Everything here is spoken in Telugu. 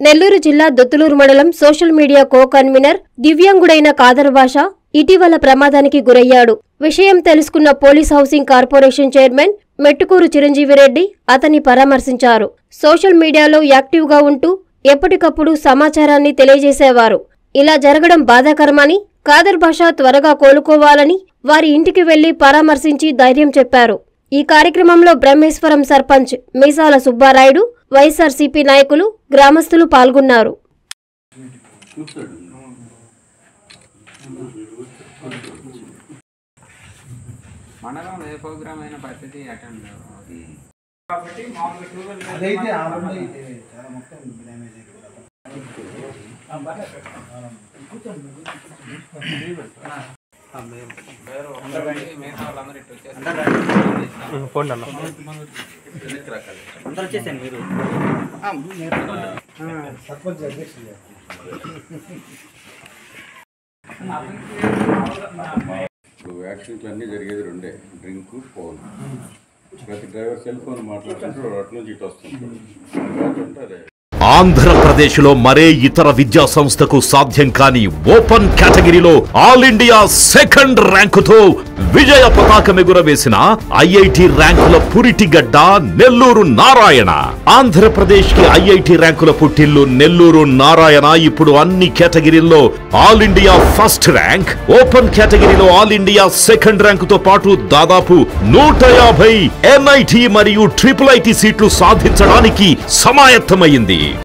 నెల్లూరు జిల్లా దొత్తులూరు మండలం సోషల్ మీడియా కో కన్వీనర్ దివ్యాంగుడైన కాదర్ భాష ఇటీవల ప్రమాదానికి గురయ్యాడు విషయం తెలుసుకున్న police housing corporation chairman Mettukuru Chiranjeevi Reddy అతన్ని పరామర్శించారు సోషల్ మీడియాలో యాక్టివ్గా ఉంటూ ఎప్పటికప్పుడు సమాచారాన్ని తెలియజేసేవారు ఇలా జరగడం బాధాకరమని కాదర్ భాష త్వరగా కోలుకోవాలని వారి ఇంటికి వెళ్లి పరామర్శించి ధైర్యం చెప్పారు ఈ కార్యక్రమంలో బ్రహ్మేశ్వరం సర్పంచ్ మీసాల సుబ్బారాయుడు వైఎస్ఆర్సీపీ నాయకులు గ్రామస్తులు పాల్గొన్నారు మండలంలో ఏ ప్రోగ్రామ్ అయిన పరిస్థితి అటెండ్ అదైతే ఆ రెండు అయితే చాలా మొత్తం డ్యామేజ్ అయిపోయింది మిగతా వాళ్ళందరూ ఇటు వచ్చేసి సర్పంచ్ అధ్యక్షులు ఇప్పుడు యాక్సిడెంట్లు అన్నీ జరిగేది రెండే డ్రింక్ ఫోన్ ప్రతి డ్రైవర్ సెల్ ఫోన్ మాట్లాడుతుంటారు అటు నుంచి ఇటు వస్తుంటారు అదే ఆంధ్రప్రదేశ్లో మరే ఇతర విద్యా సంస్థకు సాధ్యం కాని ఓపెన్ కేటగిరీలో ఆల్ ఇండియా సెకండ్ ర్యాంకుతో విజయ పతాకం ఎగురవేసిన ఐఐటి ర్యాంకుల పురిటిగడ్డ నెల్లూరు నారాయణ ఆంధ్రప్రదేశ్ కి ఐఐటి ర్యాంకుల పుట్టిల్లు నెల్లూరు నారాయణ ఇప్పుడు అన్ని కేటగిరీల్లో all India first rank open కేటగిరీలో ఆల్ ఇండియా సెకండ్ ర్యాంకుతో పాటు దాదాపు నూట యాభై ఎన్ఐటి మరియు ట్రిపుల్ ఐటి సీట్లు సాధించడానికి సమాయత్తమైంది